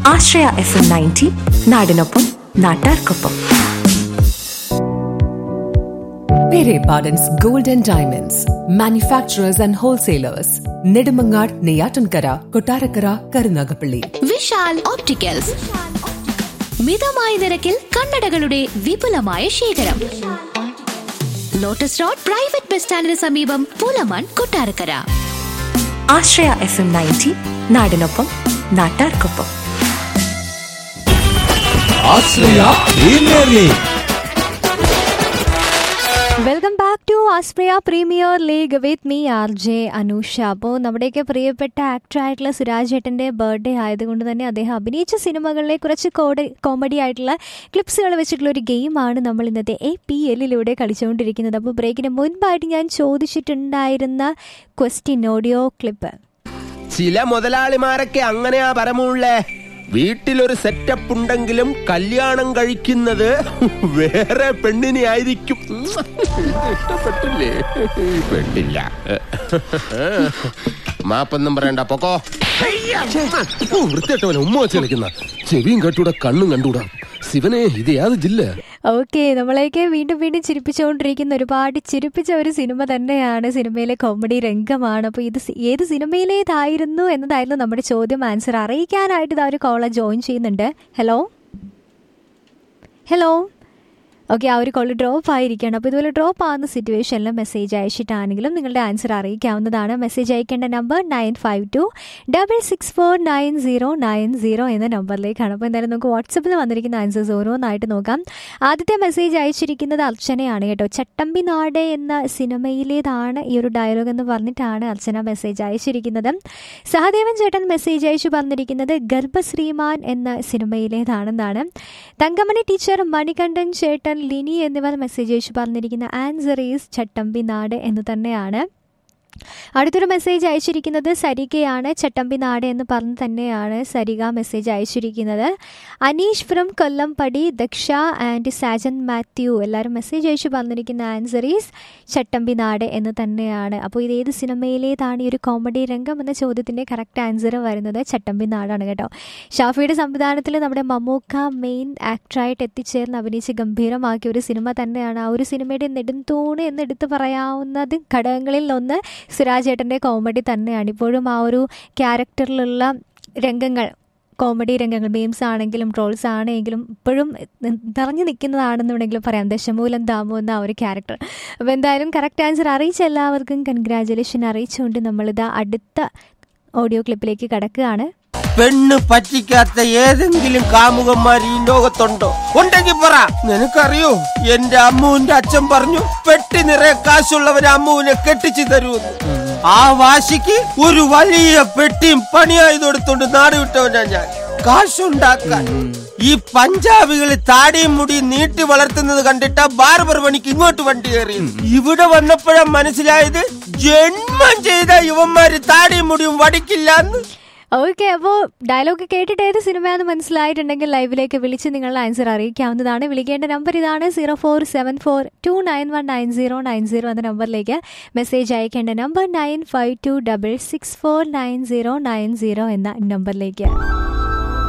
ആശ്രയ F M ninety നാടിനൊപ്പം നാട്ടാർക്കൊപ്പം Pere Pardon's Gold and Diamonds, manufacturers and wholesalers, Nedumangad, Neyatankara, Kotarakara, Karunagapalli. Vishal opticals മിതമായ നിരക്കിൽ കണ്ണടകളുടെ വിപുലമായ ശേഖരം ലോട്ടസ് റോഡ് പ്രൈവറ്റ് ബസ് സ്റ്റാൻഡിന് സമീപം Pulamon Kottarakkara Ashraya F M ninety നാടിനൊപ്പം നാട്ടാർക്കൊപ്പം Ashraya premier league welcome back to Ashraya premier league with me R J Anusha അപ്പോൾ നമ്മുടെയൊക്കെ പ്രിയപ്പെട്ട ആക്ടറായിട്ടുള്ള സുരാജ് ഏട്ടൻ്റെ ബർത്ത്ഡേ ആയതുകൊണ്ട് തന്നെ അദ്ദേഹം അഭിനയിച്ച സിനിമകളിലെ കുറച്ച് കോഡ കോമഡി ആയിട്ടുള്ള ക്ലിപ്സുകൾ വെച്ചിട്ടുള്ള ഒരു ഗെയിമാണ് നമ്മൾ ഇന്നത്തെ എ പി എല്ലിലൂടെ കളിച്ചുകൊണ്ടിരിക്കുന്നത് അപ്പോൾ ബ്രേക്കിന് മുൻപായിട്ട് ഞാൻ ചോദിച്ചിട്ടുണ്ടായിരുന്ന ക്വസ്റ്റ്യൻ ഓഡിയോ ക്ലിപ്പ് ചില മുതലാളിമാരൊക്കെ അങ്ങനെയാ പരമുള്ളേ വീട്ടിലൊരു സെറ്റപ്പ് ഉണ്ടെങ്കിലും കല്യാണം കഴിക്കുന്നത് വേറെ പെണ്ണിനെ ആയിരിക്കും ഇഷ്ടപ്പെട്ടില്ലേ പെട്ടില്ല മാപ്പൊന്നും പറയണ്ട പൊക്കോ വൃത്തിയായിട്ടവനെ ഉമ്മ വെച്ച് കളിക്കുന്ന ചെവിയും കെട്ടൂടാ കണ്ണും കണ്ടൂടാ ശിവനെ ഇത് യാത് ജില്ല ഓക്കെ നമ്മളെയൊക്കെ വീണ്ടും വീണ്ടും ചിരിപ്പിച്ചുകൊണ്ടിരിക്കുന്ന ഒരുപാട് ചിരിപ്പിച്ച ഒരു സിനിമ തന്നെയാണ് സിനിമയിലെ കോമഡി രംഗമാണ് അപ്പോൾ ഇത് സി- ഏത് സിനിമയിലേതായിരുന്നു എന്നതായിരുന്നു നമ്മുടെ ചോദ്യം ആൻസർ അറിയിക്കാനായിട്ട് ഇതാ ഒരു കോളർ ജോയിൻ ചെയ്യുന്നുണ്ട് ഹലോ ഹലോ ഓക്കെ ആ ഒരു കോൾ ഡ്രോപ്പ് ആയിരിക്കുകയാണ് അപ്പോൾ ഇതുപോലെ ഡ്രോപ്പ് ആവുന്ന സിറ്റുവേഷനിൽ മെസ്സേജ് അയച്ചിട്ടാണെങ്കിലും നിങ്ങളുടെ ആൻസർ അറിയിക്കാവുന്നതാണ് മെസ്സേജ് അയക്കേണ്ട number nine five two double six four nine zero nine zero എന്ന നമ്പറിലേക്കാണ് അപ്പോൾ എന്തായാലും നമുക്ക് വാട്സപ്പിൽ വന്നിരിക്കുന്ന ആൻസേഴ്സ് ഓരോന്നായിട്ട് നോക്കാം ആദ്യത്തെ മെസ്സേജ് അയച്ചിരിക്കുന്നത് അർച്ചനയാണ് കേട്ടോ ചട്ടമ്പി നാട് എന്ന സിനിമയിലേതാണ് ഈ ഒരു ഡയലോഗ് എന്ന് പറഞ്ഞിട്ടാണ് അർച്ചന മെസ്സേജ് അയച്ചിരിക്കുന്നത് സഹദേവൻ ചേട്ടൻ മെസ്സേജ് അയച്ചു പറഞ്ഞിരിക്കുന്നത് ഗർഭശ്രീമാൻ എന്ന സിനിമയിലേതാണെന്നാണ് തങ്കമണി ടീച്ചർ മണികണ്ഠൻ ചേട്ടൻ ലിനി എന്നിവർ മെസ്സേജ് അയച്ചു പറഞ്ഞിരിക്കുന്ന ആൻസർ ഈസ് ചട്ടമ്പി നാട് എന്ന് തന്നെയാണ് അടുത്തൊരു മെസ്സേജ് അയച്ചിരിക്കുന്നത് സരികയാണ് ചട്ടമ്പി നാട് എന്ന് പറഞ്ഞ് തന്നെയാണ് സരിക മെസ്സേജ് അയച്ചിരിക്കുന്നത് അനീഷ് ഫ്രം കൊല്ലംപടി ദക്ഷ ആൻഡ് സാജൻ മാത്യു എല്ലാവരും മെസ്സേജ് അയച്ചു പറഞ്ഞിരിക്കുന്ന ആൻസർ ഈസ് ചട്ടമ്പി നാട് എന്ന് തന്നെയാണ് അപ്പോൾ ഇത് ഏത് സിനിമയിലേതാണ് ഈ ഒരു കോമഡി രംഗം എന്ന ചോദ്യത്തിൻ്റെ കറക്റ്റ് ആൻസർ വരുന്നത് ചട്ടമ്പി നാടാണ് കേട്ടോ ഷാഫിയുടെ സംവിധാനത്തിൽ നമ്മുടെ മമ്മൂക്ക മെയിൻ ആക്ടറായിട്ട് എത്തിച്ചേർന്ന് അഭിനയിച്ച് ഗംഭീരമാക്കിയ ഒരു സിനിമ തന്നെയാണ് ആ ഒരു സിനിമയുടെ നെടുന്തൂണ് എന്ന് എടുത്തു പറയാവുന്നത് ഘടകങ്ങളിൽ ഒന്ന് സുരാജ് ഏട്ടൻ്റെ കോമഡി തന്നെയാണ് ഇപ്പോഴും ആ ഒരു ക്യാരക്ടറിലുള്ള രംഗങ്ങൾ കോമഡി രംഗങ്ങൾ മീംസ് ആണെങ്കിലും ട്രോൾസ് ആണെങ്കിലും ഇപ്പോഴും നിറഞ്ഞു നിൽക്കുന്നതാണെന്നുണ്ടെങ്കിലും പറയാം ദശമൂലം ദാമു എന്ന ആ ഒരു ക്യാരക്ടർ അപ്പോൾ എന്തായാലും കറക്റ്റ് ആൻസർ അറിയിച്ച എല്ലാവർക്കും കൺഗ്രാജുലേഷൻ അറിയിച്ചുകൊണ്ട് നമ്മളിതാ അടുത്ത ഓഡിയോ ക്ലിപ്പിലേക്ക് കടക്കുകയാണ് പെണ്ണ് പറ്റിക്കാത്ത ഏതെങ്കിലും കാമുകന്മാർ ഈ ലോകത്തുണ്ടോ ഉണ്ടെങ്കിൽ പറ നിനക്കറിയോ എന്റെ അമ്മുവിന്റെ അച്ഛൻ പറഞ്ഞു പെട്ടി നിറയെ കാശുള്ളവര് അമ്മുവിനെ കെട്ടിച്ചു തരൂന്ന് ആ വാശിക്ക് ഒരു വലിയ പെട്ടിയും പണിയായത് കൊടുത്തോണ്ട് നാട് വിട്ടവനാ ഞാൻ കാശുണ്ടാക്കാൻ ഈ പഞ്ചാബികൾ താടിയും മുടിയും നീട്ടി വളർത്തുന്നത് കണ്ടിട്ടാ ബാർബർ പണിക്ക് ഇങ്ങോട്ട് വണ്ടി കയറി ഇവിടെ വന്നപ്പോഴാ മനസ്സിലായത് ജന്മം ചെയ്ത യുവന്മാര് താടിയും മുടിയും വടിക്കില്ലാന്ന് ഓക്കെ അപ്പോൾ ഡയലോഗ് കേട്ടിട്ട് ഏത് സിനിമയാണെന്ന് മനസ്സിലായിട്ടുണ്ടെങ്കിൽ ലൈവിലേക്ക് വിളിച്ച് നിങ്ങളുടെ ആൻസർ അറിയിക്കാവുന്നതാണ് വിളിക്കേണ്ട നമ്പർ ഇതാണ് zero four seven four two nine one nine zero nine zero എന്ന നമ്പറിലേക്ക് മെസ്സേജ് അയക്കേണ്ട number nine five two double six four nine zero nine zero എന്ന നമ്പറിലേക്ക്